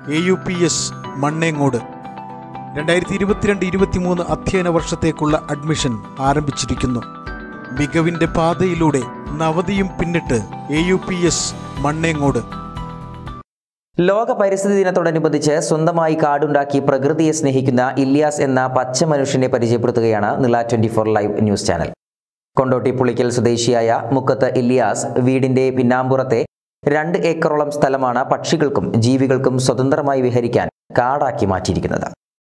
A U P S Mannengode രണ്ടായിരത്തി ഇരുപത്തിരണ്ട് ഇരുപത്തിമൂന്ന് അധ്യയന വർഷത്തേക്കുള്ള അഡ്മിഷൻ ആരംഭിച്ചിരിക്കുന്നു മികവിന്റെ പാതയിലൂടെ നവതിയും പിന്നിട്ട് A U P S Mannengode ലോക പരിസ്ഥിതി ദിനത്തോടനുബന്ധിച്ച് സ്വന്തമായി കാടുണ്ടാക്കി പ്രകൃതിയെ സ്നേഹിക്കുന്ന ഇല്യാസ് എന്ന പച്ച മനുഷ്യനെ പരിചയപ്പെടുത്തുകയാണ് Nila twenty four live news channel Kondotty Pulikkal സ്വദേശിയായ മുക്കത്ത് ഇല്യാസ് വീടിന്റെ പിന്നാമ്പുറത്തെ രണ്ട് ഏക്കറോളം സ്ഥലമാണ് പക്ഷികൾക്കും ജീവികൾക്കും സ്വതന്ത്രമായി വിഹരിക്കാൻ കാടാക്കി മാറ്റിയിരിക്കുന്നത്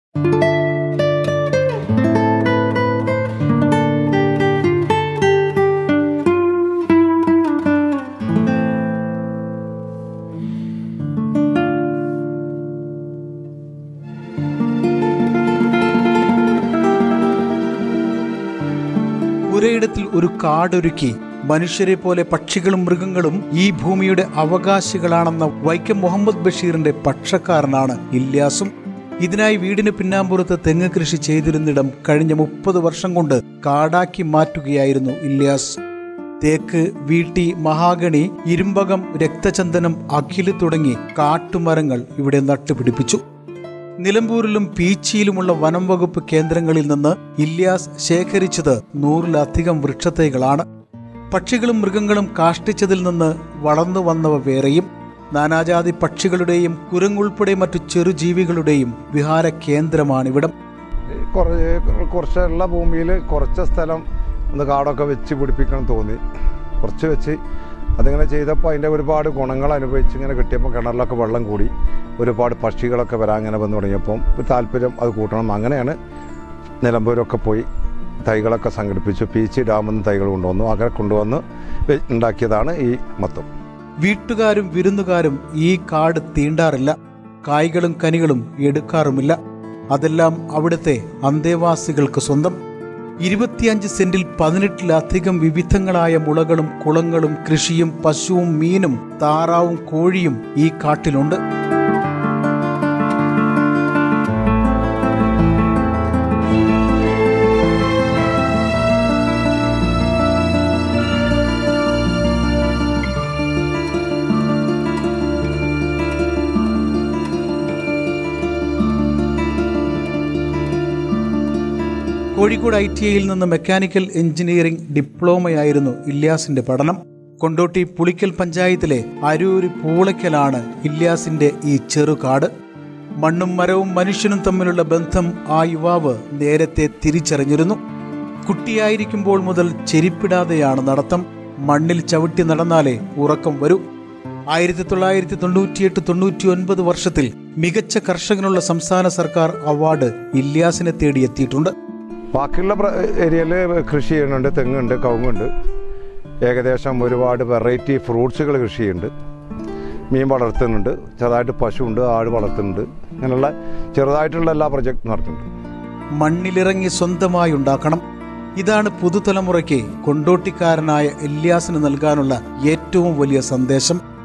പുരയിടത്തിൽ ഒരു കാടൊരുക്കി മനുഷ്യരെ പോലെ പക്ഷികളും മൃഗങ്ങളും ഈ ഭൂമിയുടെ അവകാശികളാണെന്ന വൈക്കം മുഹമ്മദ് ബഷീറിന്റെ പക്ഷക്കാരനാണ് ഇല്യാസും ഇതിനായി വീടിന് പിന്നാമ്പുറത്ത് തെങ്ങ് കൃഷി ചെയ്തിരുന്നിടം കഴിഞ്ഞ മുപ്പത് വർഷം കൊണ്ട് കാടാക്കി മാറ്റുകയായിരുന്നു ഇല്യാസ് തേക്ക് വീട്ടി മഹാഗണി ഇരുമ്പകം രക്തചന്ദനം അഖില് തുടങ്ങി കാട്ടുമരങ്ങൾ ഇവിടെ നട്ടുപിടിപ്പിച്ചു നിലമ്പൂരിലും പീച്ചിയിലുമുള്ള വനം വകുപ്പ് കേന്ദ്രങ്ങളിൽ നിന്ന് ഇല്യാസ് ശേഖരിച്ചത് നൂറിലധികം വൃക്ഷത്തൈകളാണ് പക്ഷികളും മൃഗങ്ങളും കാഷ്ടിച്ചതിൽ നിന്ന് വളർന്നു വന്നവ വേറെയും നാനാജാതി പക്ഷികളുടെയും കുരങ്ങുൾപ്പെടെ മറ്റു ചെറുജീവികളുടെയും വിഹാര കേന്ദ്രമാണിവിടം കുറച്ച് കുറച്ചുള്ള ഭൂമിയിൽ കുറച്ച് സ്ഥലം ഒന്ന് കാടൊക്കെ വെച്ച് പിടിപ്പിക്കണം തോന്നി കുറച്ച് വെച്ച് അതിങ്ങനെ ചെയ്തപ്പോൾ അതിൻ്റെ ഒരുപാട് ഗുണങ്ങൾ അനുഭവിച്ച് ഇങ്ങനെ കിട്ടിയപ്പോൾ കിണറിലൊക്കെ വെള്ളം കൂടി ഒരുപാട് പക്ഷികളൊക്കെ വരാൻ അങ്ങനെ വന്നു തുടങ്ങിയപ്പം ഒരു താല്പര്യം അത് കൂട്ടണം അങ്ങനെയാണ് നിലമ്പൂരൊക്കെ പോയി തൈകളൊക്കെ സംഘടിപ്പിച്ചു പീച്ചി ഡാമിൽ നിന്ന് തൈകൾ കൊണ്ടുവന്നു അങ്ങനെ കൊണ്ടുവന്ന് വെ- ഉണ്ടാക്കിയതാണ് ഈ മൊത്തം വീട്ടുകാരും വിരുന്നുകാരും ഈ കാട് തീണ്ടാറില്ല കായ്കളും കനികളും എടുക്കാറുമില്ല അതെല്ലാം അവിടുത്തെ അന്തേവാസികൾക്ക് സ്വന്തം ഇരുപത്തിയഞ്ച് സെന്റിൽ പതിനെട്ടിലധികം വിവിധങ്ങളായ മുളകളും കുളങ്ങളും കൃഷിയും പശുവും മീനും താറാവും കോഴിയും ഈ കാട്ടിലുണ്ട് കോഴിക്കോട് ഐ ടി ഐയിൽ നിന്ന് മെക്കാനിക്കൽ എഞ്ചിനീയറിംഗ് ഡിപ്ലോമയായിരുന്നു ഇല്യാസിന്റെ പഠനം കൊണ്ടോട്ടി പുളിക്കൽ പഞ്ചായത്തിലെ അരൂര് പൂളയ്ക്കലാണ് ഇല്യാസിന്റെ ഈ ചെറുകാട് മണ്ണും മരവും മനുഷ്യനും തമ്മിലുള്ള ബന്ധം ആ യുവാവ് നേരത്തെ തിരിച്ചറിഞ്ഞിരുന്നു കുട്ടിയായിരിക്കുമ്പോൾ മുതൽ ചെരിപ്പിടാതെയാണ് നടത്തം മണ്ണിൽ ചവിട്ടി നടന്നാലേ ഉറക്കം വരൂ ആയിരത്തി തൊള്ളായിരത്തി തൊണ്ണൂറ്റിയെട്ട് തൊണ്ണൂറ്റി ഒൻപത് വർഷത്തിൽ മികച്ച കർഷകനുള്ള സംസ്ഥാന സർക്കാർ അവാർഡ് ഇല്യാസിനെ തേടിയെത്തിയിട്ടുണ്ട് ബാക്കിയുള്ള ഏരിയയിൽ കൃഷി ചെയ്യുന്നുണ്ട് തെങ്ങുണ്ട് കവുങ്ങുണ്ട് ഏകദേശം ഒരുപാട് വെറൈറ്റി ഫ്രൂട്ട്സുകൾ കൃഷി ചെയ്യുന്നുണ്ട് മീൻ വളർത്തുന്നുണ്ട് ചെറുതായിട്ട് പശുവുണ്ട് ആട് വളർത്തുന്നുണ്ട് അങ്ങനെയുള്ള ചെറുതായിട്ടുള്ള എല്ലാ പ്രൊജക്റ്റും നടത്തുന്നുണ്ട് മണ്ണിലിറങ്ങി സ്വന്തമായി ഉണ്ടാക്കണം ഇതാണ് പുതുതലമുറയ്ക്ക് കൊണ്ടോട്ടിക്കാരനായ എല്യാസിന് നൽകാനുള്ള ഏറ്റവും വലിയ സന്ദേശം